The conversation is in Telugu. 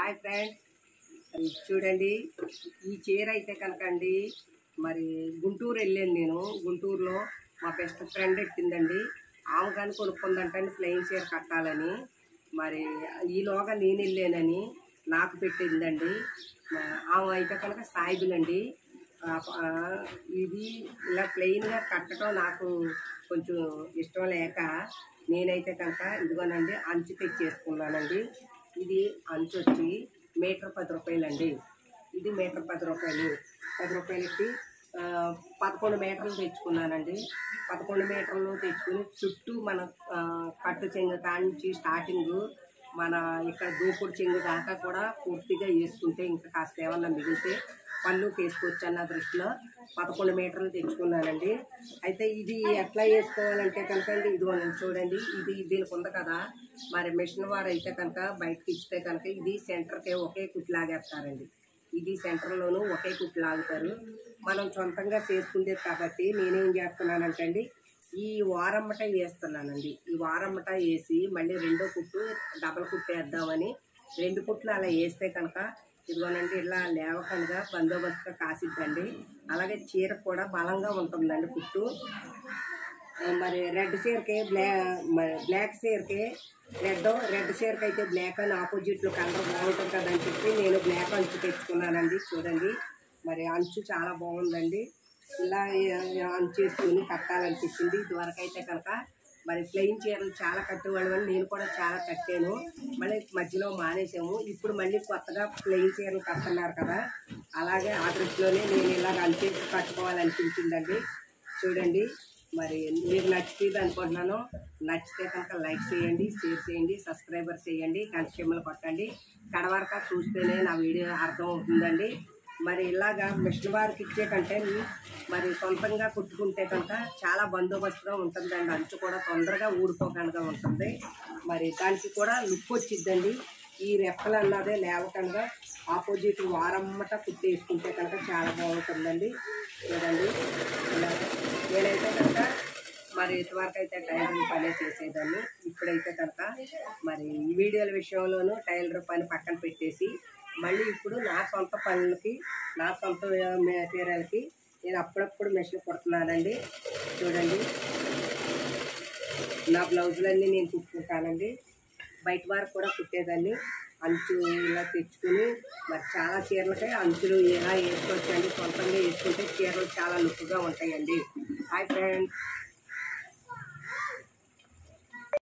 హాయ్ ఫ్రెండ్స్ చూడండి ఈ చీర అయితే కనుక అండి మరి గుంటూరు వెళ్ళాను నేను గుంటూరులో మా బెస్ట్ ఫ్రెండ్ ఎట్టిందండి ఆమె కానీ కొనుక్కుందంటండి ఫ్లయింగ్ చీర కట్టాలని మరి ఈలోగా నేను వెళ్ళానని నాకు పెట్టిందండి మా- ఆమె అయితే కనుక సాయిబులండి ఆ, ఆ, ఇది ఇలా ప్లెయిన్గా కట్టడం నాకు కొంచెం ఇష్టం లేక నేనైతే కనుక ఇదిగోనండి అంచు తెచ్చేసుకున్నానండి ఇది అంచు వచ్చి మీటర్ పది రూపాయలండి ఇది మీటర్ పది రూపాయలు పది రూపాయలకి ఆ, పదకొండు మీటర్లు తెచ్చుకున్నానండి పదకొండు మీటర్లు తెచ్చుకుని చుట్టూ మన ఆ, కట్టు చెంగు కాంచి స్టార్టింగ్ మన ఇక్కడ దూకుడు చెంగు దాకా కూడా పూర్తిగా వేసుకుంటే ఇంకా కాస్త ఏమన్నా మిగిలితే పళ్ళు వేసుకోవచ్చు అన్న దృష్టిలో పదకొండు మీటర్లు తెచ్చుకున్నానండి అయితే ఇది ఎట్లా వేసుకోవాలంటే కనుక అండి ఇదిగో చూడండి ఇది దీనికి ఉంది కదా మరి మిషన్ వారు అయితే కనుక బయటకి ఇస్తే కనుక ఇది సెంటర్కి ఒకే కుట్లు లాగేస్తారండి ఇది సెంటర్లోనూ ఒకే కుట్లు లాగుతారు మనం సొంతంగా చేసుకుండేది కాబట్టి నేనేం చేస్తున్నానంటే అండి ఈ వారమ్మట వేస్తున్నానండి ఈ వారమ్మట వేసి మళ్ళీ రెండో కుట్టు డబల్ కుట్టు వేద్దామని రెండు కుట్లు అలా వేస్తే కనుక ఇదిగోనండి ఇలా లేవకుండా బందోబస్తుగా కాసిద్దండి అలాగే చీర కూడా బలంగా ఉంటుందండి కుట్టు ఆ, మరి రెడ్ చీరకి బ్లా మరి బ్లాక్ చీరకి రెడ్ రెడ్ చీరకి అయితే బ్లాక్ అని ఆపోజిట్లో కలర్ బాగుంటుంది కదని చెప్పి నేను బ్లాక్ అంచు తెచ్చుకున్నానండి చూడండి మరి అంచు చాలా బాగుందండి ఇలా ఏ- అంచు వేసుకుని కట్టాలనిపించింది ఇదివరకు అయితే కనుక మరి ప్లెయిన్ చీరలు చాలా కట్టేవాళ్ళు అని నేను కూడా చాలా కట్టాను మళ్ళీ మధ్యలో మానేసాము ఇప్పుడు మళ్ళీ కొత్తగా ప్లెయిన్ చీరలు కడుతున్నారు కదా అలాగే ఆ దృష్టిలోనే నేను ఇలా అంచేసి కట్టుకోవాలనిపించిందండి చూడండి మరి మీకు నచ్చింది అనుకుంటున్నాను నచ్చితే కనుక లైక్ చేయండి షేర్ చేయండి సబ్స్క్రైబర్ చేయండి కంటిమలు కొట్టండి కడవరక చూస్తేనే నా వీడియో అర్థం అవుతుందండి మరి ఇలాగా మిషన్ వారికి ఇచ్చే కంటే మరి సొంతంగా కుట్టుకుంటే కనుక చాలా బందోబస్తుగా ఉంటుందండి అంచు కూడా తొందరగా ఊడిపోకుండా ఉంటుంది మరి దానికి కూడా లుక్ వచ్చిద్దండి ఈ రెప్పలు అన్నదే లేవకుండా ఆపోజిట్ వారమ్మట కుట్టి వేసుకుంటే కనుక చాలా బాగుంటుందండి చూడండి ఇలా నేనైతే కనుక మరి ఇంతవరకు అయితే టైలరింగ్ పనే చేసేదాన్ని ఇప్పుడైతే కనుక మరి ఈ వీడియోల విషయంలోనూ టైలర్ పని పక్కన పెట్టేసి మళ్ళీ ఇప్పుడు నా సొంత పనులకి నా సొంత మెటీరియల్కి నేను అప్పుడప్పుడు మెషిన్ కుడుతున్నానండి చూడండి నా బ్లౌజులన్నీ నేను కుట్టుకుంటానండి బయట వారికి కూడా కుట్టేదాన్ని అంచు ఇలా తెచ్చుకుని మరి చాలా చీరలకి అంచులు ఇలా వేసుకోవచ్చండి సొంతంగా వేసుకుంటే చీరలు చాలా లుక్గా ఉంటాయండి హాయ్ ఫ్రెండ్స్